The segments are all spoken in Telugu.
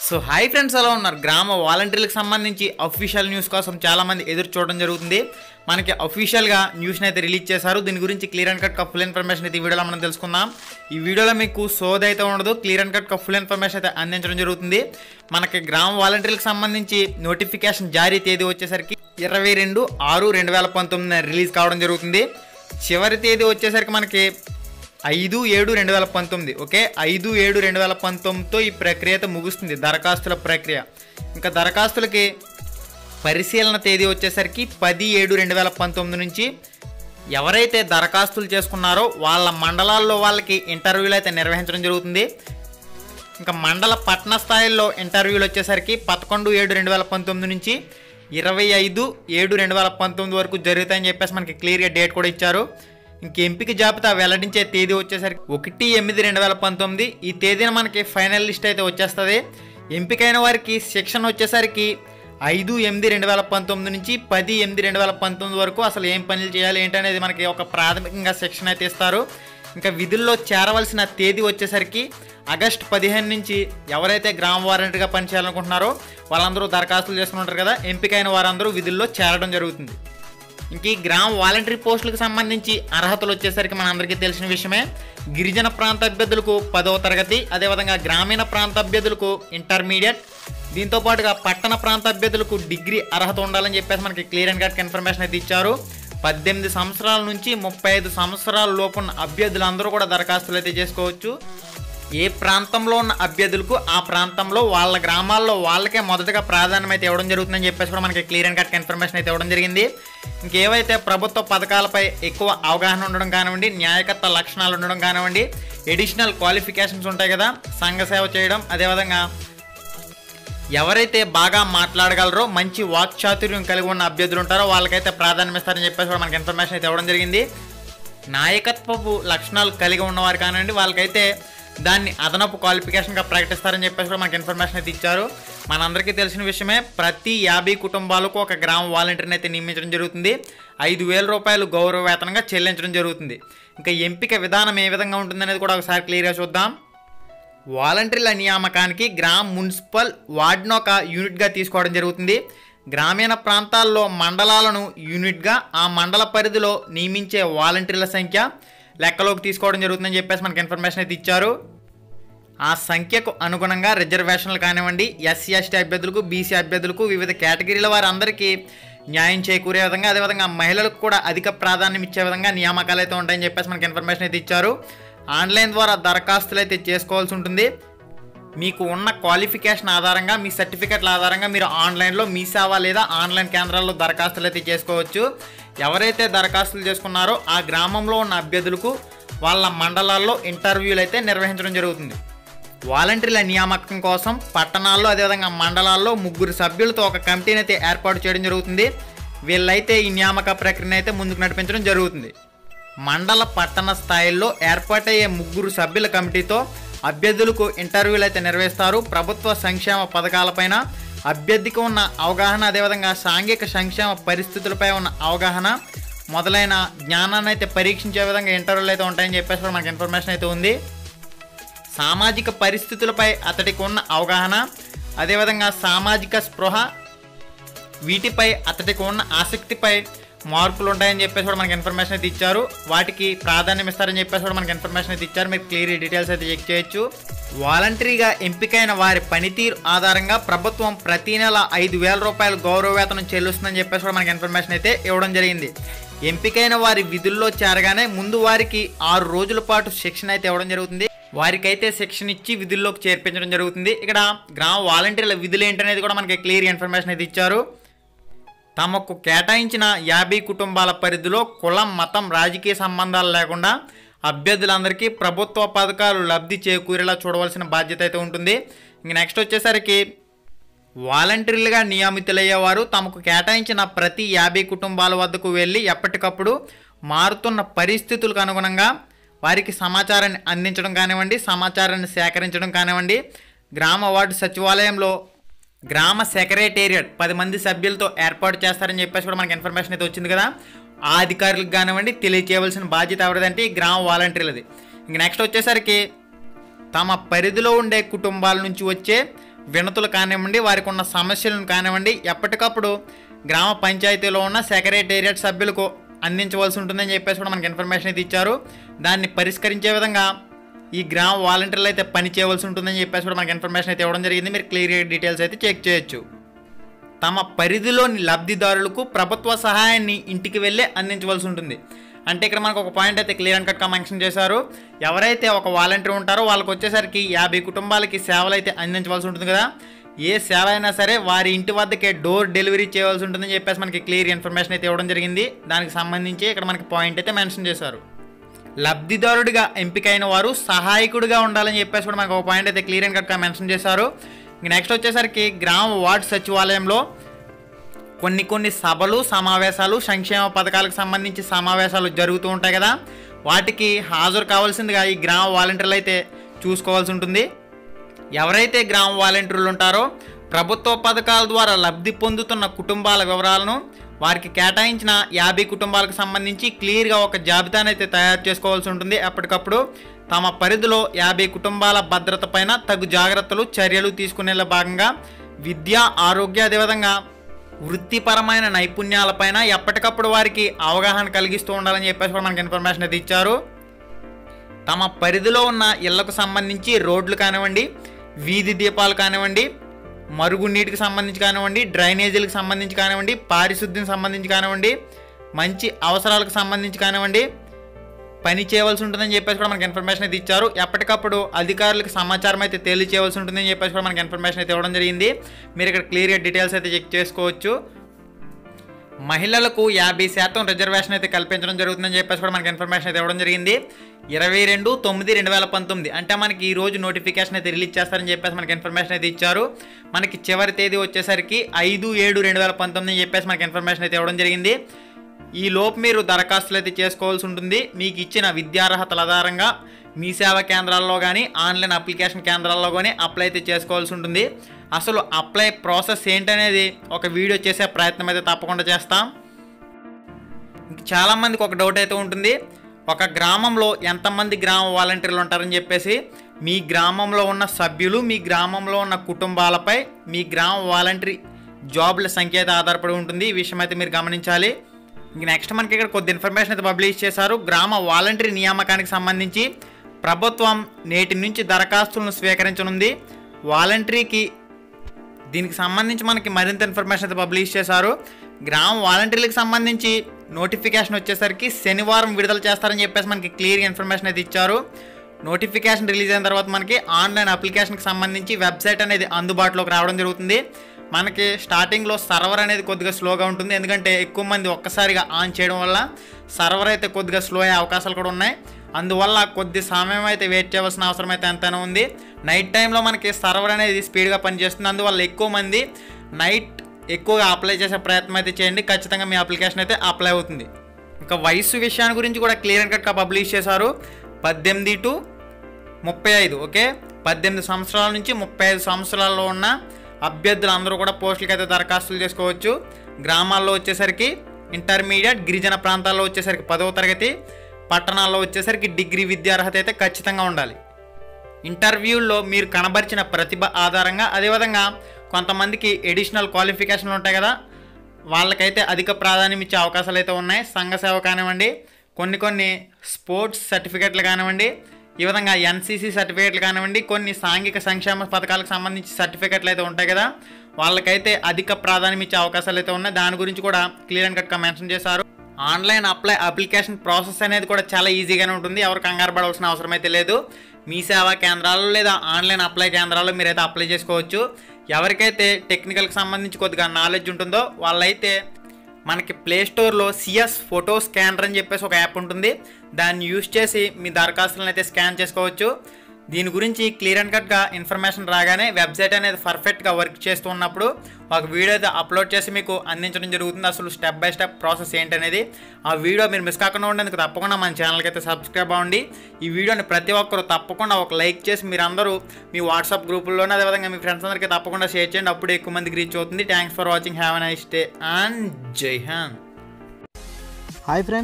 సో హాయ్ ఫ్రెండ్స్ ఎలా ఉన్నారు గ్రామ వాలంటీర్లకు సంబంధించి అఫీషియల్ న్యూస్ కోసం చాలా మంది ఎదురు చూడడం జరుగుతుంది మనకి అఫీషియల్గా న్యూస్ని అయితే రిలీజ్ చేశారు దీని గురించి clear and cut full information అయితే ఈ వీడియోలో మనం తెలుసుకుందాం ఈ వీడియోలో మీకు సోది అయితే ఉండదు clear and cut full information అయితే అందించడం జరుగుతుంది మనకి గ్రామ వాలంటీర్లకు సంబంధించి నోటిఫికేషన్ జారీ తేదీ వచ్చేసరికి ఇరవై రెండు ఆరు రెండు వేల పంతొమ్మిదిన రిలీజ్ కావడం జరుగుతుంది చివరి తేదీ వచ్చేసరికి మనకి ఐదు ఏడు రెండు వేల పంతొమ్మిది ఓకే ఐదు ఏడు రెండు వేల పంతొమ్మిదితో ఈ ప్రక్రియ అయితే ముగుస్తుంది దరఖాస్తుల ప్రక్రియ ఇంకా దరఖాస్తులకి పరిశీలన తేదీ వచ్చేసరికి పది ఏడు రెండు వేల పంతొమ్మిది నుంచి ఎవరైతే దరఖాస్తులు చేసుకున్నారో వాళ్ళ మండలాల్లో వాళ్ళకి ఇంటర్వ్యూలు అయితే నిర్వహించడం జరుగుతుంది ఇంకా మండల పట్టణ స్థాయిలో ఇంటర్వ్యూలు వచ్చేసరికి పదకొండు ఏడు రెండు వేల పంతొమ్మిది నుంచి ఇరవై ఐదు ఏడు రెండు వేల పంతొమ్మిది వరకు జరుగుతాయని చెప్పేసి మనకి క్లియర్గా డేట్ కూడా ఇచ్చారు ఇంక ఎంపిక జాబితా వెల్లడించే తేదీ వచ్చేసరికి ఒకటి ఎనిమిది రెండు వేల పంతొమ్మిది ఈ తేదీన మనకి ఫైనల్ లిస్ట్ అయితే వచ్చేస్తుంది ఎంపికైన వారికి శిక్షణ వచ్చేసరికి ఐదు ఎనిమిది రెండు వేల పంతొమ్మిది నుంచి పది ఎనిమిది రెండు వేల పంతొమ్మిది వరకు అసలు ఏం పనులు చేయాలి ఏంటనేది మనకి ఒక ప్రాథమికంగా శిక్షణ అయితే ఇస్తారు ఇంకా విధుల్లో చేరవలసిన తేదీ వచ్చేసరికి ఆగస్టు పదిహేను నుంచి ఎవరైతే గ్రామ వారంటీగా పనిచేయాలనుకుంటున్నారో వాళ్ళందరూ దరఖాస్తులు చేసుకుని ఉంటారు కదా ఎంపికైన వారందరూ విధుల్లో చేరడం జరుగుతుంది ఇంక ఈ గ్రామ వాలంటరీ పోస్టులకు సంబంధించి అర్హతలు వచ్చేసరికి మనందరికీ తెలిసిన విషయమే గిరిజన ప్రాంత అభ్యర్థులకు పదవ తరగతి అదేవిధంగా గ్రామీణ ప్రాంత అభ్యర్థులకు ఇంటర్మీడియట్ దీంతో పాటుగా పట్టణ ప్రాంత అభ్యర్థులకు డిగ్రీ అర్హత ఉండాలని చెప్పేసి మనకి క్లియర్ అండ్ కట్ ఇన్ఫర్మేషన్ అయితే ఇచ్చారు పద్దెనిమిది సంవత్సరాల నుంచి ముప్పై ఐదు సంవత్సరాల లోపున్న అభ్యర్థులందరూ కూడా దరఖాస్తులు అయితే చేసుకోవచ్చు ఏ ప్రాంతంలో ఉన్న అభ్యర్థులకు ఆ ప్రాంతంలో వాళ్ళ గ్రామాల్లో వాళ్ళకే మొదటగా ప్రాధాన్యం అయితే ఇవ్వడం జరుగుతుందని చెప్పేసి కూడా మనకి క్లియర్ అండ్ కట్ ఇన్ఫర్మేషన్ అయితే ఇవ్వడం జరిగింది ఇంకేవైతే ప్రభుత్వ పథకాలపై ఎక్కువ అవగాహన ఉండడం కానివ్వండి న్యాయకత్వ లక్షణాలు ఉండడం కానివ్వండి ఎడిషనల్ క్వాలిఫికేషన్స్ ఉంటాయి కదా సంఘ సేవ చేయడం అదేవిధంగా ఎవరైతే బాగా మాట్లాడగలరో మంచి వాక్చాతుర్యం కలిగి ఉన్న అభ్యర్థులు ఉంటారో వాళ్ళకైతే ప్రాధాన్యం ఇస్తారని చెప్పేసి కూడా మనకి ఇన్ఫర్మేషన్ అయితే ఇవ్వడం జరిగింది నాయకత్వపు లక్షణాలు కలిగి ఉన్నవారు కానివ్వండి వాళ్ళకైతే దాన్ని అదనపు క్వాలిఫికేషన్గా ప్రకటిస్తారని చెప్పేసి కూడా మనకి ఇన్ఫర్మేషన్ అయితే ఇచ్చారు మనందరికీ తెలిసిన విషయమే ప్రతి యాభై కుటుంబాలకు ఒక గ్రామ వాలంటీర్ని అయితే నియమించడం జరుగుతుంది ఐదు వేల రూపాయలు గౌరవ వేతనంగా చెల్లించడం జరుగుతుంది ఇంకా ఎంపిక విధానం ఏ విధంగా ఉంటుందనేది కూడా ఒకసారి క్లియర్గా చూద్దాం వాలంటీర్ల నియామకానికి గ్రామ మున్సిపల్ వార్డును ఒక యూనిట్గా తీసుకోవడం జరుగుతుంది గ్రామీణ ప్రాంతాల్లో మండలాలను యూనిట్గా ఆ మండల పరిధిలో నియమించే వాలంటీర్ల సంఖ్య లెక్కలోకి తీసుకోవడం జరుగుతుందని చెప్పేసి మనకి ఇన్ఫర్మేషన్ అయితే ఇచ్చారు ఆ సంఖ్యకు అనుగుణంగా రిజర్వేషన్లు కానివ్వండి ఎస్సీ ఎస్టీ అభ్యర్థులకు బీసీ అభ్యర్థులకు వివిధ కేటగిరీల వారందరికీ న్యాయం చేకూరే విధంగా అదేవిధంగా మహిళలకు కూడా అధిక ప్రాధాన్యం ఇచ్చే విధంగా నియామకాలు అయితే ఉంటాయని చెప్పేసి మనకి ఇన్ఫర్మేషన్ అయితే ఇచ్చారు ఆన్లైన్ ద్వారా దరఖాస్తులు అయితే చేసుకోవాల్సి ఉంటుంది మీకు ఉన్న క్వాలిఫికేషన్ ఆధారంగా మీ సర్టిఫికెట్ల ఆధారంగా మీరు ఆన్లైన్లో మీ సేవ లేదా ఆన్లైన్ కేంద్రాల్లో దరఖాస్తులు అయితే చేసుకోవచ్చు ఎవరైతే దరఖాస్తులు చేసుకున్నారో ఆ గ్రామంలో ఉన్న అభ్యర్థులకు వాళ్ళ మండలాల్లో ఇంటర్వ్యూలు అయితే నిర్వహించడం జరుగుతుంది వాలంటీర్ల నియామకం కోసం పట్టణాల్లో అదేవిధంగా మండలాల్లో ముగ్గురు సభ్యులతో ఒక కమిటీని అయితే ఏర్పాటు చేయడం జరుగుతుంది వీళ్ళైతే ఈ నియామక ప్రక్రియను అయితే ముందుకు నడిపించడం జరుగుతుంది మండల పట్టణ స్థాయిల్లో ఏర్పాటయ్యే ముగ్గురు సభ్యుల కమిటీతో అభ్యర్థులకు ఇంటర్వ్యూలు అయితే నిర్వహిస్తారు ప్రభుత్వ సంక్షేమ పథకాలపైన అభ్యర్థికి ఉన్న అవగాహన అదేవిధంగా సాంఘిక సంక్షేమ పరిస్థితులపై ఉన్న అవగాహన మొదలైన జ్ఞానాన్ని అయితే పరీక్షించే విధంగా ఇంటర్వ్యూలు అయితే ఉంటాయని చెప్పేసి కూడా మనకి ఇన్ఫర్మేషన్ అయితే ఉంది సామాజిక పరిస్థితులపై అతడికి ఉన్న అవగాహన అదేవిధంగా సామాజిక స్పృహ వీటిపై అతడికి ఉన్న ఆసక్తిపై మార్పులు ఉంటాయని చెప్పేసి కూడా మనకి ఇన్ఫర్మేషన్ అయితే ఇచ్చారు వాటికి ప్రాధాన్యం ఇస్తారని చెప్పేసి కూడా మనకి ఇన్ఫర్మేషన్ అయితే ఇచ్చారు మీరు క్లియర్ డీటెయిల్స్ అయితే చెక్ చేయొచ్చు వాలంటరీగా ఎంపికైన వారి పనితీరు ఆధారంగా ప్రభుత్వం ప్రతి నెల ఐదు వేల రూపాయలు గౌరవ వేతనం చెల్లిస్తుందని చెప్పేసి కూడా మనకి ఇన్ఫర్మేషన్ అయితే ఇవ్వడం జరిగింది ఎంపికైన వారి విధుల్లో చేరగానే ముందు వారికి ఆరు రోజుల పాటు శిక్షణ అయితే ఇవ్వడం జరుగుతుంది వారికైతే శిక్షణ ఇచ్చి విధుల్లోకి చేర్పించడం జరుగుతుంది ఇక్కడ గ్రామ వాలంటీర్ల విధులు ఏంటనేది కూడా మనకి క్లియర్ ఇన్ఫర్మేషన్ అయితే ఇచ్చారు తమకు కేటాయించిన యాభై కుటుంబాల పరిధిలో కులం మతం రాజకీయ సంబంధాలు లేకుండా అభ్యర్థులందరికీ ప్రభుత్వ పథకాలు లబ్ధి చేకూరేలా చూడవలసిన బాధ్యత అయితే ఉంటుంది ఇంక నెక్స్ట్ వచ్చేసరికి వాలంటీర్లుగా నియమితులయ్యేవారు తమకు కేటాయించిన ప్రతి యాభై కుటుంబాల వద్దకు వెళ్ళి ఎప్పటికప్పుడు మారుతున్న పరిస్థితులకు అనుగుణంగా వారికి సమాచారాన్ని అందించడం కానివ్వండి సమాచారాన్ని సేకరించడం కానివ్వండి గ్రామ వార్డు సచివాలయంలో గ్రామ సెక్రటేరియట్ పది మంది సభ్యులతో ఏర్పాటు చేస్తారని చెప్పేసి కూడా మనకి ఇన్ఫర్మేషన్ అయితే వచ్చింది కదా ఆ అధికారులకు కానివ్వండి తెలియచేయవలసిన బాధ్యత ఎవరిదంటే ఈ గ్రామ వాలంటీర్లది ఇంక నెక్స్ట్ వచ్చేసరికి తమ పరిధిలో ఉండే కుటుంబాల నుంచి వచ్చే వినతులు కానివ్వండి వారికి ఉన్న సమస్యలను కానివ్వండి ఎప్పటికప్పుడు గ్రామ పంచాయతీలో ఉన్న సెక్రటేరియట్ సభ్యులకు అందించవలసి ఉంటుందని చెప్పేసి కూడా మనకి ఇన్ఫర్మేషన్ అయితే ఇచ్చారు దాన్ని పరిష్కరించే విధంగా ఈ గ్రామ వాలంటీర్లు అయితే పని చేయవలసి ఉంటుందని చెప్పేసి కూడా మనకి ఇన్ఫర్మేషన్ అయితే ఇవ్వడం జరిగింది మీరు క్లియర్ డీటెయిల్స్ అయితే చెక్ చేయొచ్చు తమ పరిధిలోని లబ్ధిదారులకు ప్రభుత్వ సహాయాన్ని ఇంటికి వెళ్ళే అందించవలసి ఉంటుంది అంటే ఇక్కడ మనకు ఒక పాయింట్ అయితే క్లియర్ అండ్ కట్గా మెన్షన్ చేశారు ఎవరైతే ఒక వాలంటీర్ ఉంటారో వాళ్ళకి వచ్చేసరికి యాభై కుటుంబాలకి సేవలు అయితే అందించవలసి ఉంటుంది కదా ఏ సేవ అయినా సరే వారి ఇంటి వద్దకే డోర్ డెలివరీ చేయవలసి ఉంటుందని చెప్పేసి మనకి క్లియర్ ఇన్ఫర్మేషన్ అయితే ఇవ్వడం జరిగింది దానికి సంబంధించి ఇక్కడ మనకి పాయింట్ అయితే మెన్షన్ చేశారు లబ్ధిదారుడిగా ఎంపికైన వారు సహాయకుడిగా ఉండాలని చెప్పేసి కూడా మనకు ఒక పాయింట్ అయితే క్లియర్ అండ్ కట్గా మెన్షన్ చేశారు ఇంక నెక్స్ట్ వచ్చేసరికి గ్రామ వార్డ్ సచివాలయంలో కొన్ని కొన్ని సభలు సమావేశాలు సంక్షేమ పథకాలకు సంబంధించి సమావేశాలు జరుగుతూ ఉంటాయి కదా వాటికి హాజరు కావాల్సిందిగా ఈ గ్రామ వాలంటీర్లు అయితే చూసుకోవాల్సి ఉంటుంది ఎవరైతే గ్రామ వాలంటీర్లు ఉంటారో ప్రభుత్వ పథకాల ద్వారా లబ్ధి పొందుతున్న కుటుంబాల వివరాలను వారికి కేటాయించిన యాభై కుటుంబాలకు సంబంధించి క్లియర్గా ఒక జాబితాను అయితే తయారు చేసుకోవాల్సి ఉంటుంది ఎప్పటికప్పుడు తమ పరిధిలో యాభై కుటుంబాల భద్రత పైన తగు జాగ్రత్తలు చర్యలు తీసుకునేలా భాగంగా విద్య ఆరోగ్య అదేవిధంగా వృత్తిపరమైన నైపుణ్యాలపైన ఎప్పటికప్పుడు వారికి అవగాహన కలిగిస్తూ ఉండాలని చెప్పేసి కూడా మనకి ఇన్ఫర్మేషన్ అయితే ఇచ్చారు తమ పరిధిలో ఉన్న ఇళ్లకు సంబంధించి రోడ్లు కానివ్వండి వీధి దీపాలు కానివ్వండి మరుగునీటికి సంబంధించి కానివ్వండి డ్రైనేజీలకు సంబంధించి కానివ్వండి పారిశుద్ధ్యం సంబంధించి కానివ్వండి మంచి అవసరాలకు సంబంధించి కానివ్వండి పని చేయవలసి ఉంటుందని చెప్పేసి కూడా మనకి ఇన్ఫర్మేషన్ అయితే ఇచ్చారు ఎప్పటికప్పుడు అధికారులకు సమాచారం అయితే తెలియచేయవలసి ఉంటుందని చెప్పేసి కూడా మనకి ఇన్ఫర్మేషన్ అయితే ఇవ్వడం జరిగింది మీరు ఇక్కడ క్లియర్గా డీటెయిల్స్ అయితే చెక్ చేసుకోవచ్చు మహిళలకు యాభై శాతం రిజర్వేషన్ అయితే కల్పించడం జరుగుతుందని చెప్పేసి కూడా మనకి ఇన్ఫర్మేషన్ అయితే ఇవ్వడం జరిగింది ఇరవై రెండు తొమ్మిది రెండు వేల పంతొమ్మిది అంటే మనకి ఈ రోజు నోటిఫికేషన్ అయితే రిలీజ్ చేస్తారని చెప్పేసి మనకి ఇన్ఫర్మేషన్ అయితే ఇచ్చారు మనకి చివరి తేదీ వచ్చేసరికి ఐదు ఏడు రెండు వేల పంతొమ్మిది అని చెప్పేసి మనకి ఇన్ఫర్మేషన్ అయితే ఇవ్వడం జరిగింది ఈ లోపు మీరు దరఖాస్తులు అయితే చేసుకోవాల్సి ఉంటుంది మీకు ఇచ్చిన విద్యార్హతల ఆధారంగా మీ సేవా కేంద్రాల్లో కానీ ఆన్లైన్ అప్లికేషన్ కేంద్రాల్లో కానీ అప్లై అయితే చేసుకోవాల్సి ఉంటుంది అసలు అప్లై ప్రాసెస్ ఏంటనేది ఒక వీడియో చేసే ప్రయత్నం అయితే తప్పకుండా చేస్తాం ఇంక చాలామందికి ఒక డౌట్ అయితే ఉంటుంది ఒక గ్రామంలో ఎంతమంది గ్రామ వాలంటీర్లు ఉంటారని చెప్పేసి మీ గ్రామంలో ఉన్న సభ్యులు మీ గ్రామంలో ఉన్న కుటుంబాలపై మీ గ్రామ వాలంటీర్ జాబ్ల సంఖ్య అయితే ఆధారపడి ఉంటుంది ఈ విషయం అయితే మీరు గమనించాలి ఇంక నెక్స్ట్ మనకి ఇక్కడ కొద్ది ఇన్ఫర్మేషన్ అయితే పబ్లిష్ చేశారు గ్రామ వాలంటీర్ నియామకానికి సంబంధించి ప్రభుత్వం నేటి నుంచి దరఖాస్తులను స్వీకరించనుంది వాలంటరీకి దీనికి సంబంధించి మనకి మరింత ఇన్ఫర్మేషన్ అయితే పబ్లిష్ చేశారు గ్రామ వాలంటీర్లకు సంబంధించి నోటిఫికేషన్ వచ్చేసరికి శనివారం విడుదల చేస్తారని చెప్పేసి మనకి క్లియర్ ఇన్ఫర్మేషన్ అయితే ఇచ్చారు నోటిఫికేషన్ రిలీజ్ అయిన తర్వాత మనకి ఆన్లైన్ అప్లికేషన్కి సంబంధించి వెబ్సైట్ అనేది అందుబాటులోకి రావడం జరుగుతుంది మనకి స్టార్టింగ్లో సర్వర్ అనేది కొద్దిగా స్లోగా ఉంటుంది ఎందుకంటే ఎక్కువ మంది ఒక్కసారిగా ఆన్ చేయడం వల్ల సర్వర్ అయితే కొద్దిగా స్లో అయ్యే అవకాశాలు కూడా ఉన్నాయి అందువల్ల కొద్ది సమయం అయితే వెయిట్ చేయవలసిన అవసరం అయితే ఎంతైనా ఉంది నైట్ టైంలో మనకి సర్వర్ అనేది స్పీడ్గా పనిచేస్తుంది అందువల్ల ఎక్కువ మంది నైట్ ఎక్కువగా అప్లై చేసే ప్రయత్నం అయితే చేయండి ఖచ్చితంగా మీ అప్లికేషన్ అయితే అప్లై అవుతుంది ఇంకా వయసు విషయాన్ని గురించి కూడా క్లియర్ అండ్ కట్గా పబ్లిష్ చేశారు పద్దెనిమిది టు ముప్పై ఐదు ఓకే పద్దెనిమిది సంవత్సరాల నుంచి ముప్పై ఐదు సంవత్సరాల్లో ఉన్న అభ్యర్థులు అందరూ కూడా పోస్టులకి అయితే దరఖాస్తులు చేసుకోవచ్చు గ్రామాల్లో వచ్చేసరికి ఇంటర్మీడియట్ గిరిజన ప్రాంతాల్లో వచ్చేసరికి పదవ తరగతి పట్టణాల్లో వచ్చేసరికి డిగ్రీ విద్యార్హత అయితే ఖచ్చితంగా ఉండాలి ఇంటర్వ్యూల్లో మీరు కనబరిచిన ప్రతిభ ఆధారంగా అదేవిధంగా కొంతమందికి ఎడిషనల్ క్వాలిఫికేషన్లు ఉంటాయి కదా వాళ్ళకైతే అధిక ప్రాధాన్యం ఇచ్చే అవకాశాలు అయితే ఉన్నాయి సంఘ సేవ కానివ్వండి కొన్ని కొన్ని స్పోర్ట్స్ సర్టిఫికెట్లు కానివ్వండి ఈ విధంగా ఎన్సీసీ సర్టిఫికేట్లు కానివ్వండి కొన్ని సాంఘిక సంక్షేమ పథకాలకు సంబంధించి సర్టిఫికెట్లు అయితే ఉంటాయి కదా వాళ్ళకైతే అధిక ప్రాధాన్యం ఇచ్చే అవకాశాలు అయితే ఉన్నాయి దాని గురించి కూడా క్లియర్ అండ్ కట్గా మెన్షన్ చేశారు ఆన్లైన్ అప్లై అప్లికేషన్ ప్రాసెస్ అనేది కూడా చాలా ఈజీగానే ఉంటుంది ఎవరు కంగారు పడవలసిన అవసరం అయితే లేదు మీ సేవా కేంద్రాల్లో లేదా ఆన్లైన్ అప్లై కేంద్రాల్లో మీరైతే అప్లై చేసుకోవచ్చు ఎవరికైతే టెక్నికల్కి సంబంధించి కొద్దిగా నాలెడ్జ్ ఉంటుందో వాళ్ళైతే మనకి ప్లే స్టోర్లో సిఎస్ ఫోటో స్కానర్ అని చెప్పేసి ఒక యాప్ ఉంటుంది దాన్ని యూస్ చేసి మీ దరఖాస్తులను అయితే స్కాన్ చేసుకోవచ్చు దీని గురించి క్లియర్ అండ్ కట్గా ఇన్ఫర్మేషన్ రాగానే వెబ్సైట్ అనేది పర్ఫెక్ట్గా వర్క్ చేస్తూ ఉన్నప్పుడు ఒక వీడియో అయితే అప్లోడ్ చేసి మీకు అందించడం జరుగుతుంది అసలు స్టెప్ బై స్టెప్ ప్రాసెస్ ఏంటనేది ఆ వీడియో మీరు మిస్ కాకుండా ఉండేందుకు తప్పకుండా మన ఛానల్కి అయితే సబ్స్క్రైబ్ అవ్వండి ఈ వీడియోని ప్రతి ఒక్కరు తప్పకుండా ఒక లైక్ చేసి మీరందరూ మీ వాట్సాప్ గ్రూపుల్లోనే అదేవిధంగా మీ ఫ్రెండ్స్ అందరికీ తప్పకుండా షేర్ చేయండి అప్పుడు ఎక్కువ మందికి రీచ్ అవుతుంది thanks for watching have a nice day and జై హాన్ హాయ్ ఫ్రెండ్స్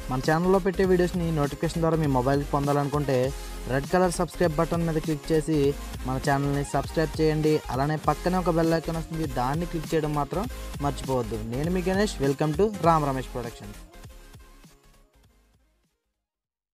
మన ఛానల్లో పెట్టే వీడియోస్ని నోటిఫికేషన్ ద్వారా మీ మొబైల్కి పొందాలనుకుంటే రెడ్ కలర్ సబ్స్క్రైబ్ బటన్ మీద క్లిక్ చేసి మన ఛానల్ని సబ్స్క్రైబ్ చేయండి అలానే పక్కనే ఒక బెల్ ఐకాన్ వస్తుంది దాన్ని క్లిక్ చేయడం మాత్రం మర్చిపోవద్దు నేను మీ Ganesh welcome to Ram Ramesh production